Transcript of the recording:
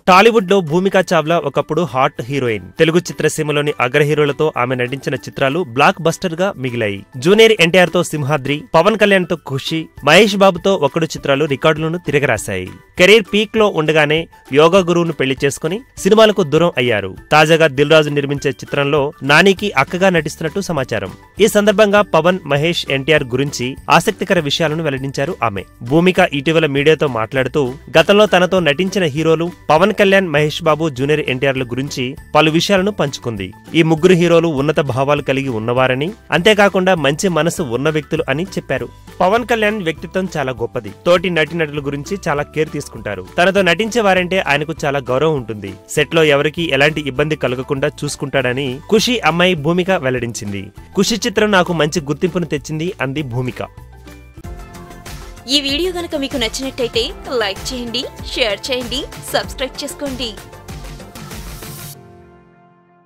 టాలీవుడ్ లో భూమికా చావ్లా ఒకప్పుడు hot heroine Telugu చిత్రసీమలోని అగ్ర హీరోలతో ఆమె నటించిన చిత్రాలు బ్లాక్ బస్టర్ గా మిగిలాయి జూనియర్ ఎన్టీఆర్ తో సింహాద్రి పవన్ కళ్యాణ్ తో ఖుషి మహేష్ బాబుతో ఒకడు చిత్రాలు రికార్డులను తిరగరాశాయి కెరీర్ పీక్ లో ఉండగానే యోగా గురువును పెళ్లి చేసుకుని సినిమాలకు దూరం అయ్యారు తాజాగా దిల్ రాజు నిర్మించే చిత్రంలో నానికి అక్కగా నటిస్తున్నట్టు సమాచారం ఈ సందర్భంగా పవన్ మహేష్ ఎన్టీఆర్ గురించి ఆసక్తికర విషయాలను వెల్లడించారు ఆమె భూమిక ఇటీవల మీడియాతో మాట్లాడుతూ గతంలో తనతో నటించిన హీరోలు పవన్ కళ్యాణ్ మహేష్ బాబు జూనియర్ ఎన్టీఆర్ల గురించి పలు విషయాలను పంచుకుంది ఈ ముగ్గురు హీరోలు ఉన్నత భావాలు కలిగి ఉన్నవారని అంతేకాకుండా మంచి మనసు ఉన్న వ్యక్తులు అని చెప్పారు పవన్ కళ్యాణ్ వ్యక్తిత్వం చాలా గొప్పది తోటి నటీనటుల గురించి చాలా కేర్ తీసుకుంటారు తనతో నటించే వారంటే ఆయనకు చాలా గౌరవం ఉంటుంది సెట్ లో ఎవరికి ఎలాంటి ఇబ్బంది కలగకుండా చూసుకుంటాడని ఖుషి అమ్మాయి భూమిక వెల్లడించింది ఖుషి చిత్రం నాకు మంచి గుర్తింపును తెచ్చింది అంది భూమిక ఈ వీడియో గనక మీకు నచ్చినట్టయితే లైక్ చేయండి షేర్ చేయండి సబ్స్క్రైబ్ చేసుకోండి